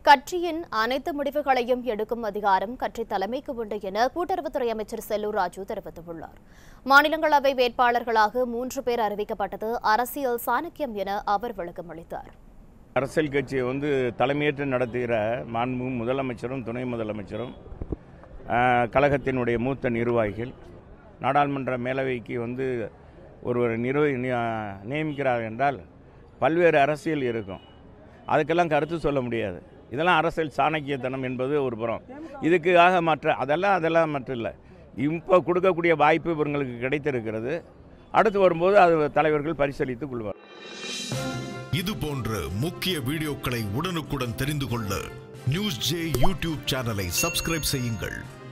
கட்சியின் அனைத்து முடிவுகளையும் எடுக்கும் அதிகாரம் கட்சி தலைமைக்கு உண்டு என கூட்டுறவுத்துறை அமைச்சர் செல்லூர் ராஜு தெரிவித்துள்ளார் மாநிலங்களவை வேட்பாளர்களாக மூன்று பேர் அறிவிக்கப்பட்டது அரசியல் சாணக்கியம் என அவர் விளக்கமளித்தார் அரசியல் கட்சியை வந்து தலைமையேற்று நடத்துகிற மாண்பு முதலமைச்சரும் துணை முதலமைச்சரும் ஆஹ், கழகத்தினுடைய மூத்த நிர்வாகிகள் நாடாளுமன்ற மேலவைக்கு வந்து ஒருவர் நிர்வ நி- நியமிக்கிறார் என்றால் பல்வேறு அரசியல் இருக்கும் அதுக்கெல்லாம் கருத்து சொல்ல முடியாது இதெல்லாம் அரசியல் சாணக்கியத்தனம் என்பது ஒரு புறம் இதுக்காக மற்ற அதெல்லாம் அதெல்லாம் மற்ற இல்லை இப்போ கொடுக்கக்கூடிய வாய்ப்பு இவங்களுக்கு கிடைத்திருக்கிறது அடுத்து வரும்போது அது தலைவர்கள் பரிசீலித்துக் கொள்வார் இது போன்ற முக்கிய வீடியோக்களை உடனுக்குடன் தெரிந்து கொள்ள நியூஸ் ஜே யூடியூப் சேனலை சப்ஸ்கிரைப் செய்யுங்கள்